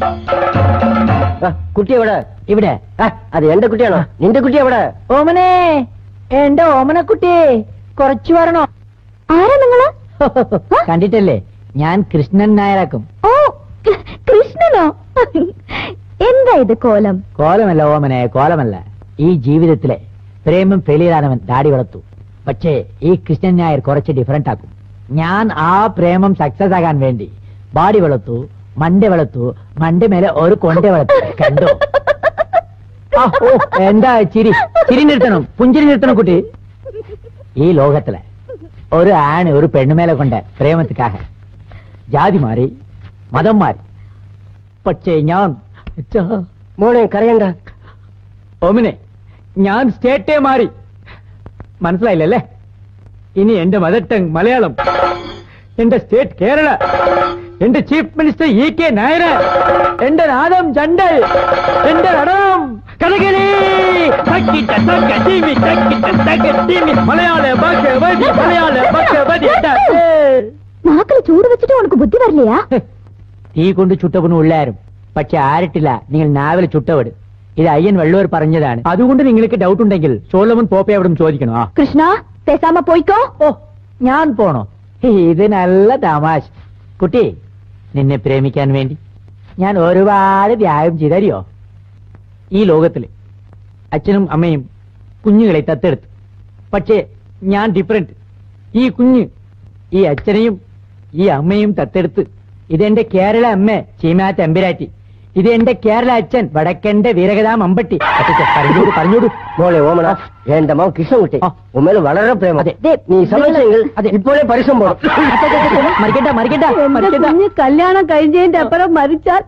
ആ, കുട്ടി എവിടെ ഇവിടെ ആ, അത് എന്റെ കുട്ടിയാണോ നിന്റെ കുട്ടി എവിടെ ഓമനെ എന്റെ ഓമനക്കുട്ടി കുറച്ചു വരണോ ആരാ നിങ്ങള് കണ്ടിട്ടല്ലേ ഞാൻ കൃഷ്ണൻ നായരാക്കും ഓ കൃഷ്ണനോ എന്താ ഇത് കോലം കോലമല്ല ഓമനെ കോലമല്ല ഈ ജീവിതത്തിലെ പ്രേമം ഫെയിലിയറാനവൻ ദാടി വളർത്തു പക്ഷേ ഈ കൃഷ്ണൻ നായർ കുറച്ച് ഡിഫറന്റ് ആക്കും ഞാൻ ആ പ്രേമം സക്സസ് ആകാൻ വേണ്ടി ബാഡി വളർത്തു മണ്ട വളർത്തു മണ്ട മേലെ ഒരു കൊണ്ട വളർത്തു കണ്ടോ ആ, ഓ എന്താ ചിരി ചിരി നിർത്തണം പുഞ്ചിരി നിർത്തണം കുട്ടി ഈ ലോകത്തിലെ ഒരു ആണ് ഒരു പെണ്ണുമേലെ കൊണ്ട് പ്രേമത്തിക്കാக ജാതി മാറി മതം മാറി പക്ഷേ ഞാൻ അച്ഛാ, മോനെ കരയണ്ട ഓമിനെ ഞാൻ സ്റ്റേറ്റേ മാറി മനസ്സിലായില്ലല്ലേ ഇനി എന്റെ മദർ ടങ് മലയാളം എന്റെ സ്റ്റേറ്റ് കേരള എന്റെ chief minister E K Nayar എന്റെ നാദം ചണ്ടൽ എന്റെ നടനം കഥകളി തക്കിട്ട തക്ക ടീമി തക്കിട്ട തക്ക ടീമി മലയാള ഭഗവതി മലയാള ഭഗവതി നാക്കില് ചൂട് വെച്ചിട്ട് ഉനക്ക് ബുദ്ധി വരില്ലയാ തീ കൊണ്ട് ചുട്ടവനും ഉള്ളാരും പക്ഷെ ആരിട്ടില്ല നിങ്ങൾ നാവിൽ ചുട്ടവട് ഇത് അയ്യൻ വെള്ളൂർ പറഞ്ഞതാണ് അതുകൊണ്ട് നിങ്ങൾക്ക് ഡൗട്ട് ഉണ്ടെങ്കിൽ സോളമൻ പോപ്പെ അവിടെ ചോദിക്കണോ ആ കൃഷ്ണ പേസാമ പോയിക്കോ ഓ ഞാൻ പോണോ ഇത് നല്ല തമാശ കുട്ടി നിന്നെ പ്രേമിക്കാൻ വേണ്ടി ഞാൻ ഒരുപാട് ത്യാഗം ചെയ്തറിയോ ഈ ലോകത്തില് അച്ഛനും അമ്മയും കുഞ്ഞുങ്ങളെ തത്തെടുത്തു പക്ഷേ ഞാൻ ഡിഫറെന്റ് ഈ കുഞ്ഞ് ഈ അച്ഛനെയും ഈ അമ്മയും തത്തെടുത്ത് ഇതെന്റെ കേരള അമ്മ ചീമാ തമ്പുരാറ്റി ഇത് എന്റെ കേരള അച്ഛൻ വടക്കന്റെ വീരകഥാ മമ്പട്ടി അച്ഛാ, പറഞ്ഞോടു പറഞ്ഞോടു മോളെ ഓമന എന്റെ മോൻ കൃഷ്ണൻകുട്ടി ആ. ഉമ്മേല് വളരെ പ്രേമം അതെ. നീ സമ്മതിച്ചെങ്കിൽ അതെ. ഇപ്പോഴേ പരിശ്രമം പോണം മറിക്കണ്ട മറിക്കണ്ട മറിക്കണ്ട കല്യാണം കഴിഞ്ഞതിന്റെ അപ്പുറം മരിച്ചാൽ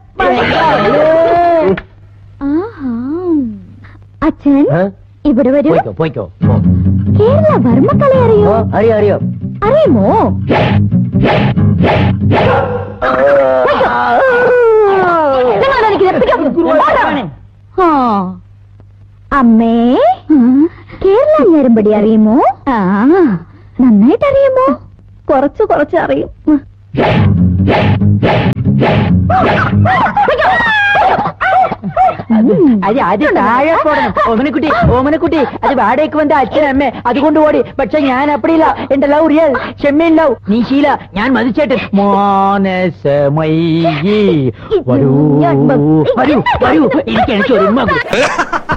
അച്ഛൻ ഏ? ഇവിടെ വരൂ പോയിക്കോ പോയിക്കോ പോ. കേരള വർമ്മക്കളി അറിയോ ഓ, അറിയാം അറിയാം അറിയുമോ ആ. അമ്മേ കേരള ഞരമ്പടി അറിയുമോ ആ നന്നായിട്ട് അറിയുമോ കുറച്ച് കുറച്ച് അറിയും അത് അത് താഴെ പോടണം ഓമനക്കുട്ടി ഓമനക്കുട്ടി അത് വാടകയ്ക്ക് വന്ന അച്ഛനമ്മേ അതുകൊണ്ട് ഓടി പക്ഷെ ഞാൻ അപ്പടിയില്ല എന്റെ ലവ് റിയൽ ഷെമ്മീൻ ലവ് നീ ശീല ഞാൻ മതിച്ചേട്ടൻ മോനസമയി വരൂ വരൂ വരൂ എനിക്ക് എനിക്ക് ഒരു ഉമ്മ കൊടു.